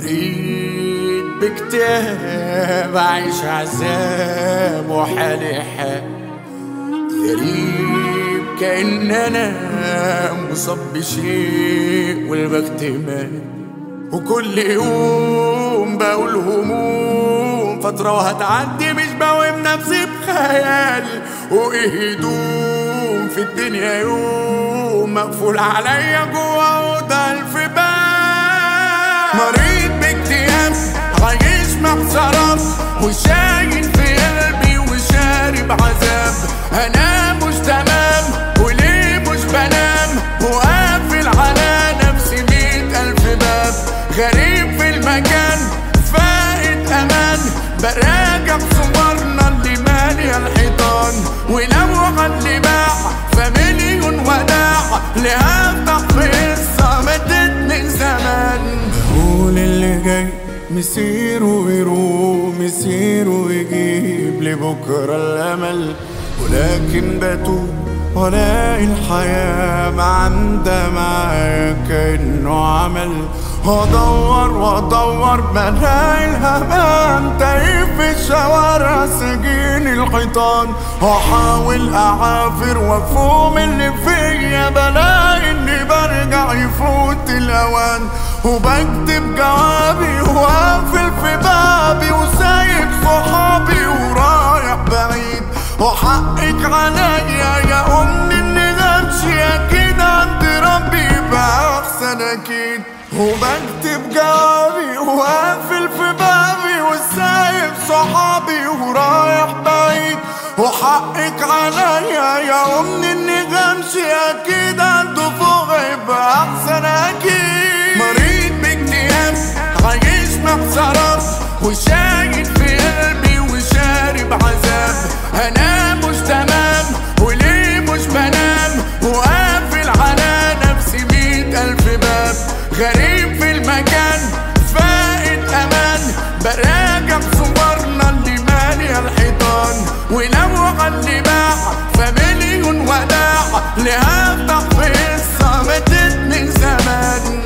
مريض بكتاب عايش عذاب وحالي حال غريب كأن أنا مصاب بشيء والبخت مات وكل يوم بقول هموم فترة وهتعدي مش بوهم نفسي بخيالي وإيه هدوم في الدنيا يوم مقفول عليا جوا أوضة ألف باب مريض باكتئاب عايش محترم وشايل في قلبي وشارب عذاب أنا مش تمام وليه مش بنام وقافل على نفسي مية ألف باب غريب في المكان فائت أمان براجع صورنا اللي مالية الحيطان ولو اللي باع فمليون وداع لهفتح في قصة ماتت من زمان بقول اللي جاي مسير ويروح مسير ويجيب لبكرة الأمل ولكن بتوب ولاقي الحياة ما عندها معايا كأنه عمل هدور وادور بلاقي الهمان تايه في الشوارع سجين الحيطان هحاول اعافر وافهم اللي فيا بلاقي اني برجع يفوت الاوان وبكتب جوابي وقافل في بابي وسايب صحابي ورايح بعيد وحقك عليا يا امي اني امشي اكيد عند ربي يبقى احسن اكيد وبكتب جوابي وقافل في بابي وسايب صحابي ورايح بعيد وحقك عليا يا امي اني امشي اكيد عنده فوق يبقى احسن اكيد مريض باكتئاب عايش محترم وشايل في قلبي وشارب عذاب انا مش تمام وليه مش بنام وقافل على نفسي مية الف باب غريب في المكان فائت امان براجع صورنا اللي مالية الحيطان ولو اللي باع فمليون وداع لهفتح في قصة ماتت من زمان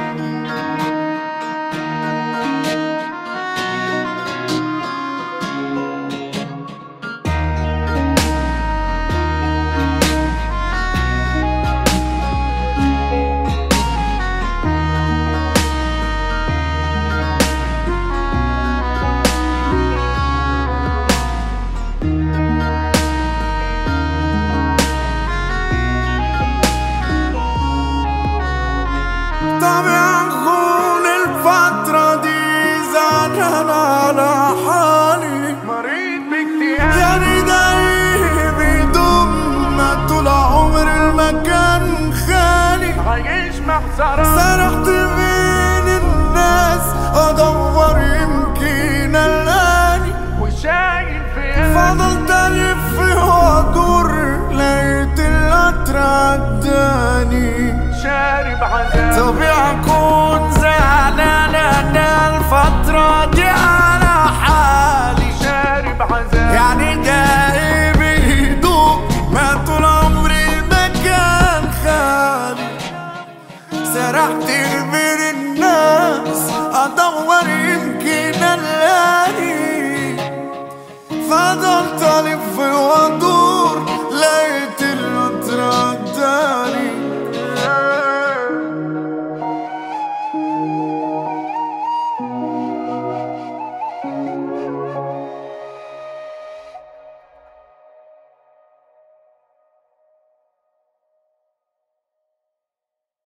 طب يا خون الفترة دي زعلان على حالي مريض باكتئاب يعني ده بيدوم ما طول عمر المكان خالي عايش محزرة سرحت بين الناس ادور يمكن الاني وشايل في فضلت الف وادور لقيت القطر عداني شارب عذاب طبيعي اكون زعلان انا الفترة دي على حالي شارب عذاب يعني جاي بهدوء ما طول عمري المكان خالي سرحت بين الناس ادور يمكن الاقي فضلت الف وادور